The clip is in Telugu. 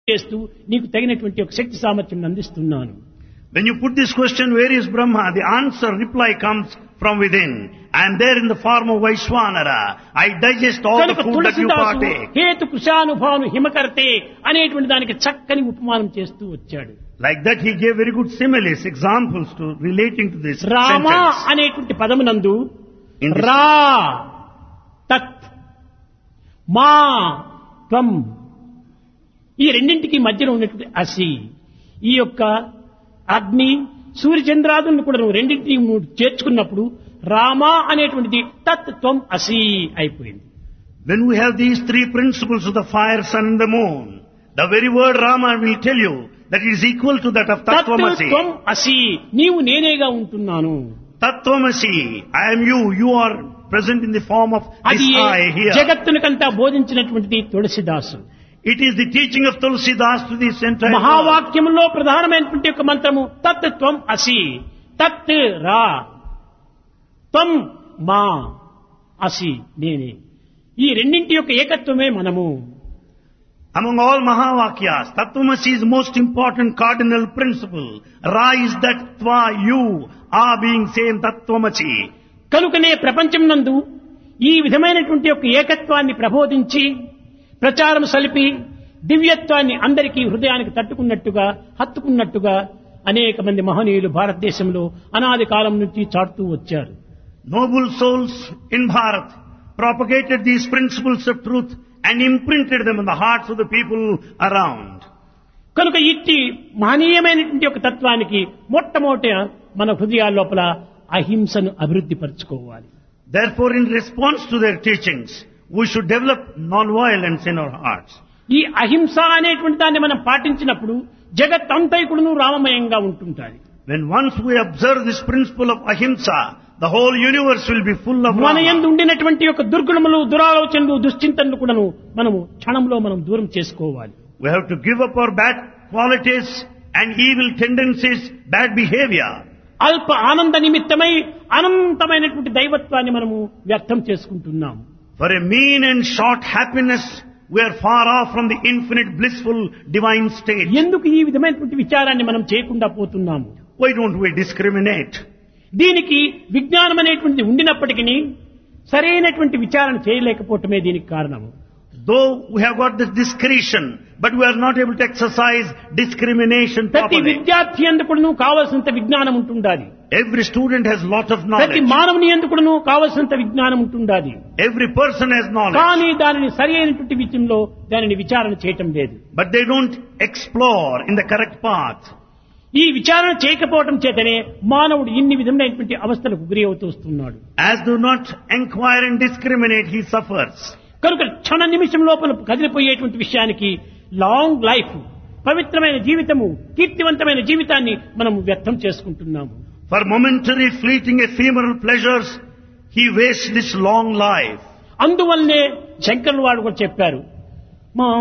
చేస్తూ నీకు తగినటువంటి ఒక శక్తి సామర్థ్యం అందిస్తున్నాను When you put this question, where is Brahma? The answer, reply comes from within. I am there in the form of Vaishwanara. I digest all the కనుక food that you తులసిదాసు partake. హేతు కృషానుభాను హిమకర్తే అనేటువంటి దానికి చక్కని ఉపమానం చేస్తూ వచ్చాడు Like that, he gave very good similes, examples to relating to this Rama sentence. అనేటువంటి పదమునందు In this- రా తత్ మా త్వం ఈ రెండింటికి మధ్యలో ఉన్నటువంటి అసి ఈ యొక్క అగ్ని సూర్యచంద్రాదులను కూడా నువ్వు రెండింటిని నువ్వు చేర్చుకున్నప్పుడు రామ అనేటువంటిది తత్ త్వం అసి అయిపోయింది When we have these three principles of the fire, sun and the moon, the very word Rama will tell you that it is equal to that of తత్ త్వం Tattvamasi. అసి నీవు నేనేగా ఉంటున్నాను Tattvamasi, I am you, you are present in the form of అది this I here. జగత్తునికంతా బోధించినటువంటిది తులసిదాసు It is the teaching of Tulsidas to this entire world. మహావాక్యంలో ప్రధానమైనటువంటి ఒక మంత్రము తత్ త్వం అసి తత్ రా త్వం మా అసి నేనే ఈ రెండింటి యొక్క ఏకత్వమే మనము Among all Mahavakyas, Tattvamasi is most important cardinal principle. Ra is that Tva, you, are being same Tattvamasi. కనుకనే ప్రపంచం నందు ఈ విధమైనటువంటి యొక్క ఏకత్వాన్ని ప్రబోధించి ప్రచారం సలిపి దివ్యత్వాన్ని అందరికీ హృదయానికి తట్టుకున్నట్టుగా హత్తుకున్నట్టుగా అనేక మంది మహనీయులు భారతదేశంలో అనాది కాలం నుంచి చాటుతూ వచ్చారు Noble souls in Bharat propagated these principles of truth and imprinted them in the hearts of the people around. కనుక ఇట్టి మహనీయమైనటువంటి ఒక తత్వానికి మొట్టమొదట మన హృదయాల లోపల అహింసను అభివృద్ధి పరచుకోవాలి Therefore, in response to their teachings, we should develop non-violence in our hearts. ఈ అహింస అనేటువంటి దాన్ని మనం పాటించినప్పుడు జగత్ అంతైకుడును రామమయంగా ఉంటుంటాది When once we observe this principle of ahimsa, the whole universe will be full of మన ఎందు Rama. ఉండినటువంటి యొక్క దుర్గుణములు దురాలోచనలు దుశ్చింతనలు కూడాను మనము క్షణంలో మనం దూరం చేసుకోవాలి We have to give up our bad qualities and evil tendencies, bad behavior. అల్ప ఆనంద నిమిత్తమై అనంతమైనటువంటి దైవత్వాన్ని మనము వ్యర్థం చేసుకుంటున్నాము For a mean and short happiness, we are far off from the infinite blissful divine state. ఎందుకు ఈ విధమైనటువంటి విచారాన్ని మనం చేయకుండా పోతున్నాము Why don't we discriminate? దీనికి విజ్ఞానం అనేటువంటిది ఉండినప్పటికీ సరైనటువంటి విచారణ చేయలేకపోవటమే దీనికి కారణము Though we have got this discretion, but we are not able to exercise discrimination ప్రతి properly. విద్యార్థి ఎందుకును కావలసినంత విజ్ఞానం ఉంటుండాలి Every student has lot of ప్రతి knowledge. మానవుని ఎందుకును కావలసినంత విజ్ఞానం ఉంటుండాలి Every person has knowledge. కానీ దానిని సరి అయినటువంటి విషయంలో దానిని విచారణ చేయటం లేదు But they don't explore in the correct path. ఈ విచారణ చేయకపోవటం చేతనే మానవుడు ఇన్ని విధమైనటువంటి అవస్థలకు గురి అవుతూ వస్తున్నాడు As do not inquire and discriminate, he suffers. కనుక క్షణ నిమిషం లోపల కదిలిపోయేటువంటి విషయానికి లాంగ్ లైఫ్ పవిత్రమైన జీవితము కీర్తివంతమైన జీవితాన్ని మనం వ్యర్థం చేసుకుంటున్నాము For momentary fleeting ephemeral pleasures, he wastes this long life. అందువల్లనే శంకరులు వాడు కూడా చెప్పారు మా